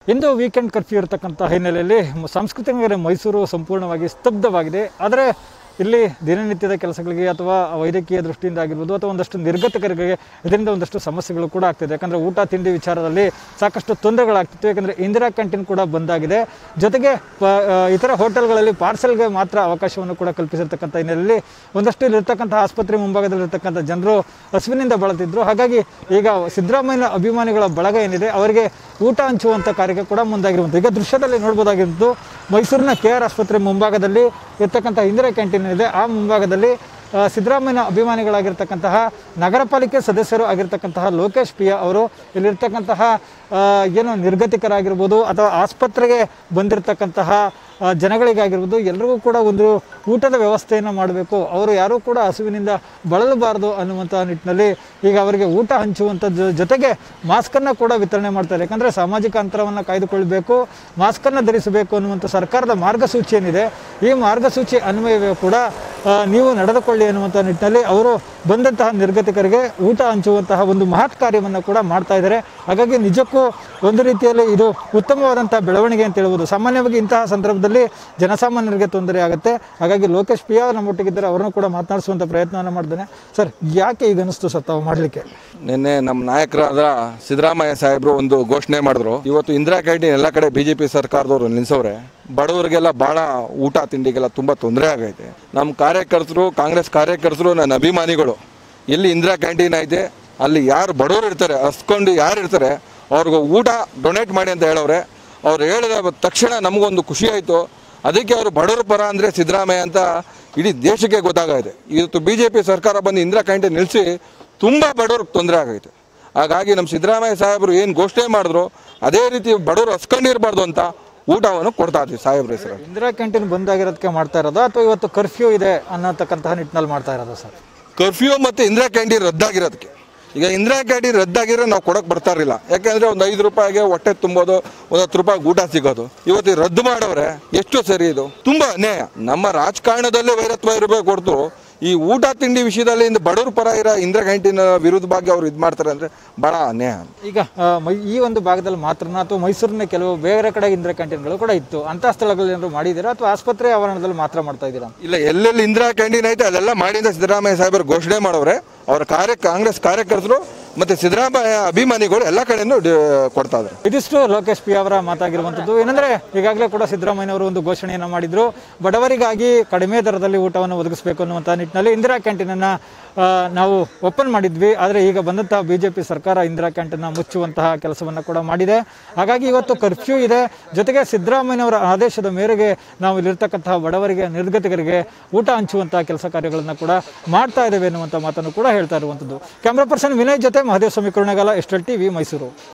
ಇಂದು weekend curfew ಇರತಕ್ಕಂಥ ಹಿನ್ನೆಲೆಯಲ್ಲಿ ಮ- ಸಾಂಸ್ಕೃತಿಕ ನಗರ ಮೈಸೂರು ಸಂಪೂರ್ಣವಾಗಿ ಸ್ತಬ್ಧವಾಗಿದೆ ಆದರೆ ಇಲ್ಲಿ ದಿನನಿತ್ಯದ ಕೆಲಸಗಳಿಗೆ ಅಥವಾ ವೈದ್ಯಕೀಯ ದೃಷ್ಟಿಯಿಂದ ಆಗಿರ್ಬೋದು ಅಥವಾ ಒಂದಷ್ಟು ನಿರ್ಗತಿಕರಿಗೆ ಇದರಿಂದ ಒಂದಷ್ಟು ಸಮಸ್ಯೆಗಳು ಕೂಡ ಆಗ್ತಿದೆ ಯಾಕಂದರೆ ಊಟ ತಿಂಡಿ ವಿಚಾರದಲ್ಲಿ ಸಾಕಷ್ಟು ತೊಂದರೆಗಳಾಗ್ತಿತ್ತು ಯಾಕಂದರೆ ಇಂದಿರಾ ಕ್ಯಾಂಟೀನ್ ಕೂಡ ಬಂದಾಗಿದೆ ಜೊತೆಗೆ ಪ ಆ, ಇತರ ಹೋಟೆಲ್ಗಳಲ್ಲಿ ಪಾರ್ಸೆಲ್ಗೆ ಮಾತ್ರ ಅವಕಾಶವನ್ನು ಕೂಡ ಕಲ್ಪಿಸಿರ್ತಕ್ಕಂಥ ಹಿನ್ನೆಲೆಯಲ್ಲಿ ಒಂದಷ್ಟು ಇಲ್ಲಿರ್ತಕ್ಕಂಥ ಆಸ್ಪತ್ರೆ ಮುಂಭಾಗದಲ್ಲಿರ್ತಕ್ಕಂಥ ಜನರು ಹಸುವಿನಿಂದ ಬಳಲ್ತಿದ್ರು ಹಾಗಾಗಿ ಈಗ ಸಿದ್ದರಾಮಯ್ಯ ಅಭಿಮಾನಿಗಳ ಬಳಗ ಏನಿದೆ ಅವರಿಗೆ ಊಟ ಹಂಚುವಂಥ ಕಾರ್ಯಕ್ಕೆ ಕೂಡ ಮುಂದಾಗಿರುವಂಥ ಈಗ ದೃಶ್ಯದಲ್ಲಿ ನೋಡ್ಬೋದಾಗಿದ್ದು ಮೈಸೂರಿನ ಕೆ ಆರ್ ಆಸ್ಪತ್ರೆ ಮುಂಭಾಗದಲ್ಲಿ ಇರ್ತಕ್ಕಂಥ ಇಂದಿರಾ ಕ್ಯಾಂಟೀನ್ ಇದೆ ಆ ಮುಂಭಾಗದಲ್ಲಿ ಆ, ಸಿದ್ದರಾಮಯ್ಯ ಅಭಿಮಾನಿಗಳಾಗಿರ್ತಕ್ಕಂತಹ ನಗರ ಪಾಲಿಕೆ ಸದಸ್ಯರು ಆಗಿರ್ತಕ್ಕಂತಹ ಲೋಕೇಶ್ ಪಿಯ ಅವರು ಇಲ್ಲಿರ್ತಕ್ಕಂತಹ ಆ, ಏನು ನಿರ್ಗತಿಕರಾಗಿರ್ಬೋದು ಅಥವಾ ಆಸ್ಪತ್ರೆಗೆ ಬಂದಿರತಕ್ಕಂತಹ ಆ, ಜನಗಳಿಗಾಗಿರ್ಬೋದು ಎಲ್ರಿಗೂ ಕೂಡ ಒಂದು ಊಟದ ವ್ಯವಸ್ಥೆಯನ್ನು ಮಾಡಬೇಕು ಅವರು ಯಾರೂ ಕೂಡ ಹಸುವಿನಿಂದ ಬಳಲಬಾರದು ಅನ್ನುವಂಥ ನಿಟ್ಟಿನಲ್ಲಿ ಈಗ ಅವರಿಗೆ ಊಟ ಹಂಚುವಂಥ ಜೊ- ಜೊತೆಗೆ ಮಾಸ್ಕನ್ನು ಕೂಡ ವಿತರಣೆ ಮಾಡ್ತಾರೆ ಯಾಕಂದರೆ ಸಾಮಾಜಿಕ ಅಂತರವನ್ನು ಕಾಯ್ದುಕೊಳ್ಬೇಕು ಮಾಸ್ಕನ್ನು ಧರಿಸಬೇಕು ಅನ್ನುವಂಥ ಸರ್ಕಾರದ ಮಾರ್ಗಸೂಚಿ ಏನಿದೆ ಈ ಮಾರ್ಗಸೂಚಿ ಅನ್ವಯವೇ ಕೂಡ ಆ, ನೀವು ನಡೆದುಕೊಳ್ಳಿ ಅನ್ನುವಂಥ ನಿಟ್ಟಿನಲ್ಲಿ ಅವರು ಬಂದಂತಹ ನಿರ್ಗತಿಕರಿಗೆ ಊಟ ಹಂಚುವಂತಹ ಒಂದು ಮಹತ್ ಕಾರ್ಯವನ್ನು ಕೂಡ ಮಾಡ್ತಾ ಇದ್ದಾರೆ ಹಾಗಾಗಿ ನಿಜಕ್ಕೂ ಒಂದು ರೀತಿಯಲ್ಲಿ ಇದು ಉತ್ತಮವಾದಂತಹ ಬೆಳವಣಿಗೆ ಅಂತ ಹೇಳ್ಬೋದು ಸಾಮಾನ್ಯವಾಗಿ ಇಂತಹ ಸಂದರ್ಭದಲ್ಲಿ ಜನಸಾಮಾನ್ಯರಿಗೆ ತೊಂದರೆ ಆಗುತ್ತೆ ಹಾಗಾಗಿ ಲೋಕೇಶ್ ಪಿ ಅವರು ನಮ್ಮೊಟ್ಟಿಗಿದ್ದಾರೆ ಅವರನ್ನು ಕೂಡ ಮಾತನಾಡಿಸುವಂಥ ಪ್ರಯತ್ನವನ್ನು ಮಾಡ್ತೇನೆ ಸರ್ ಯಾಕೆ ಈಗ ಅನಿಸ್ತು ಸರ್ ತಾವು ಮಾಡಲಿಕ್ಕೆ ನಿನ್ನೆ ನಮ್ಮ ನಾಯಕರಾದ ಸಿದ್ದರಾಮಯ್ಯ ಸಾಹೇಬರು ಒಂದು ಘೋಷಣೆ ಮಾಡಿದ್ರು ಇವತ್ತು ಇಂದಿರಾ ಕ್ಯಾಂಟೀನ್ ಎಲ್ಲ ಕಡೆ ಬಿಜೆಪಿ ಸರ್ಕಾರದವರು ನಿಲ್ಲಿಸವ್ರೆ ಬಡವರಿಗೆಲ್ಲ ಬಹಳ ಊಟ ತಿಂಡಿಗೆಲ್ಲ ತುಂಬ ತೊಂದರೆ ಆಗೈತೆ ನಮ್ಮ ಕಾರ್ಯಕರ್ತರು ಕಾಂಗ್ರೆಸ್ ಕಾರ್ಯಕರ್ತರು ನನ್ನ ಅಭಿಮಾನಿಗಳು ಎಲ್ಲಿ ಇಂದಿರಾ ಕ್ಯಾಂಟೀನ್ ಐತೆ ಅಲ್ಲಿ ಯಾರು ಬಡವರು ಇರ್ತಾರೆ ಹಸ್ಕೊಂಡು ಯಾರು ಇರ್ತಾರೆ ಅವ್ರಿಗೆ ಊಟ ಡೊನೇಟ್ ಮಾಡಿ ಅಂತ ಹೇಳವ್ರೆ ಅವ್ರು ಹೇಳಿದ ತಕ್ಷಣ ನಮಗೊಂದು ಖುಷಿ ಆಯಿತು ಅದಕ್ಕೆ ಅವರು ಬಡವರ ಪರ ಅಂದರೆ ಸಿದ್ದರಾಮಯ್ಯ ಅಂತ ಇಡೀ ದೇಶಕ್ಕೆ ಗೊತ್ತಾಗೈತೆ ಇವತ್ತು ಬಿ ಜೆ ಪಿ ಸರ್ಕಾರ ಬಂದು ಇಂದಿರಾ ಕ್ಯಾಂಟೀನ್ ನಿಲ್ಲಿಸಿ ತುಂಬ ಬಡವ್ರಿಗೆ ತೊಂದರೆ ಆಗೈತೆ ಹಾಗಾಗಿ ನಮ್ಮ ಸಿದ್ದರಾಮಯ್ಯ ಸಾಹೇಬರು ಏನು ಘೋಷಣೆ ಮಾಡಿದ್ರು ಅದೇ ರೀತಿ ಬಡವರು ಹಸ್ಕೊಂಡಿರಬಾರ್ದು ಅಂತ ಊಟವನ್ನು ಕೊಡ್ತಾ ಇದ್ವಿ ಸಾಹೇಬ್ರ ಹೆಸರು ಇಂದಿರಾ ಕ್ಯಾಂಟೀನ್ ಬಂದಾಗಿರೋದಕ್ಕೆ ಮಾಡ್ತಾ ಇರೋದು ಅಥವಾ ಇವತ್ತು ಕರ್ಫ್ಯೂ ಇದೆ ಅನ್ನತಕ್ಕಂತಹ ನಿಟ್ಟಿನಲ್ಲಿ ಮಾಡ್ತಾ ಇರೋದು ಸರ್ ಕರ್ಫ್ಯೂ ಮತ್ತು ಇಂದಿರಾ ಕ್ಯಾಂಟೀನ್ ರದ್ದಾಗಿರೋದಕ್ಕೆ ಈಗ ಇಂದಿರಾ ಕ್ಯಾಂಟೀನ್ ರದ್ದಾಗಿರೋ ನಾವು ಕೊಡೋಕೆ ಬರ್ತಾ ಇರಲಿಲ್ಲ ಯಾಕೆಂದರೆ ಒಂದು ಐದು ರೂಪಾಯಿಗೆ ಹೊಟ್ಟೆ ತುಂಬೋದು ಒಂದು ಹತ್ತು ರೂಪಾಯಿ ಊಟ ಸಿಗೋದು ಇವತ್ತು ಈ ರದ್ದು ಮಾಡವ್ರೆ ಎಷ್ಟು ಸರಿ ಇದು ತುಂಬ ಅನ್ಯಾಯ ನಮ್ಮ ರಾಜಕಾರಣದಲ್ಲೇ ವೈರತ್ವ ಇರಬೇಕು ಹೊರತು ಈ ಊಟ ತಿಂಡಿ ವಿಷಯದಲ್ಲಿ ಇಂದ ಬಡವ್ರ ಪರ ಇರೋ ಇಂದಿರಾ ಕ್ಯಾಂಟೀನ್ ವಿರುದ್ಧವಾಗಿ ಅವ್ರು ಇದು ಮಾಡ್ತಾರೆ ಅಂದರೆ ಭಾಳ ಅನ್ಯಾಯ ಈಗ ಆ, ಮೈ ಈ ಒಂದು ಭಾಗದಲ್ಲಿ ಮಾತ್ರನ ಅಥವಾ ಮೈಸೂರಿನ ಕೆಲವು ಬೇರೆ ಕಡೆ ಇಂದಿರಾ ಕ್ಯಾಂಟೀನ್ಗಳು ಕೂಡ ಇತ್ತು ಅಂತಹ ಸ್ಥಳಗಳಲ್ಲಿ ಏನಾದ್ರು ಮಾಡಿದ್ದೀರಾ ಅಥವಾ ಆಸ್ಪತ್ರೆ ಆವರಣದಲ್ಲಿ ಮಾತ್ರ ಮಾಡ್ತಾ ಇದ್ದೀರಾ ಇಲ್ಲ ಎಲ್ಲೆಲ್ಲಿ ಇಂದಿರಾ ಕ್ಯಾಂಟೀನ್ ಐತೆ ಅಲ್ಲೆಲ್ಲ ಮಾಡಿಂದ ಸಿದ್ದರಾಮಯ್ಯ ಸಾಹೇಬರು ಘೋಷಣೆ ಮಾಡವ್ರೆ ಅವರ ಕಾರ್ಯ ಕಾಂಗ್ರೆಸ್ ಕಾರ್ಯಕರ್ತರು ಮತ್ತು ಸಿದ್ದರಾಮಯ್ಯ ಅಭಿಮಾನಿಗಳು ಎಲ್ಲ ಕಡೆನೂ ಡಿ- ಕೊಡ್ತಾ ಇದ್ದಾರೆ ಇದಿಷ್ಟು ಲೋಕೇಶ್ ಪಿ ಅವರ ಮಾತಾಗಿರುವಂಥದ್ದು ಏನಂದ್ರೆ ಈಗಾಗಲೇ ಕೂಡ ಸಿದ್ದರಾಮಯ್ಯ ಅವರು ಒಂದು ಘೋಷಣೆಯನ್ನು ಮಾಡಿದ್ರು ಬಡವರಿಗಾಗಿ ಕಡಿಮೆ ದರದಲ್ಲಿ ಊಟವನ್ನು ಒದಗಿಸಬೇಕು ಅನ್ನುವಂಥ ನಿಟ್ಟಿನಲ್ಲಿ ಇಂದಿರಾ ಕ್ಯಾಂಟೀನನ್ನು ನಾವು ಓಪನ್ ಮಾಡಿದ್ವಿ ಆದರೆ ಈಗ ಬಂದಂತಹ ಬಿ ಜೆ ಪಿ ಸರ್ಕಾರ ಇಂದಿರಾ ಕ್ಯಾಂಟೀನ್ನ ಮುಚ್ಚುವಂತಹ ಕೆಲಸವನ್ನು ಕೂಡ ಮಾಡಿದೆ ಹಾಗಾಗಿ ಇವತ್ತು ಕರ್ಫ್ಯೂ ಇದೆ ಜೊತೆಗೆ ಸಿದ್ದರಾಮಯ್ಯನವರ ಆದೇಶದ ಮೇರೆಗೆ ನಾವು ಇಲ್ಲಿರ್ತಕ್ಕಂತಹ ಬಡವರಿಗೆ ನಿರ್ಗತಿಕರಿಗೆ ಊಟ ಹಂಚುವಂತಹ ಕೆಲಸ ಕಾರ್ಯಗಳನ್ನು ಕೂಡ ಮಾಡ್ತಾ ಇದ್ದೇವೆ ಅನ್ನುವಂಥ ಮಾತನ್ನು ಕೂಡ ಹೇಳ್ತಾ ಇರುವಂಥದ್ದು ಕ್ಯಾಮ್ರಾ ಪರ್ಸನ್ ವಿನಯ್ ಜೊತೆ ಮಹದೇವ್ ಸ್ವಾಮಿ ಕುರುಣಗಾಲ ಎಸ್ಟೆಲ್ ಟಿವಿ ಮೈಸೂರು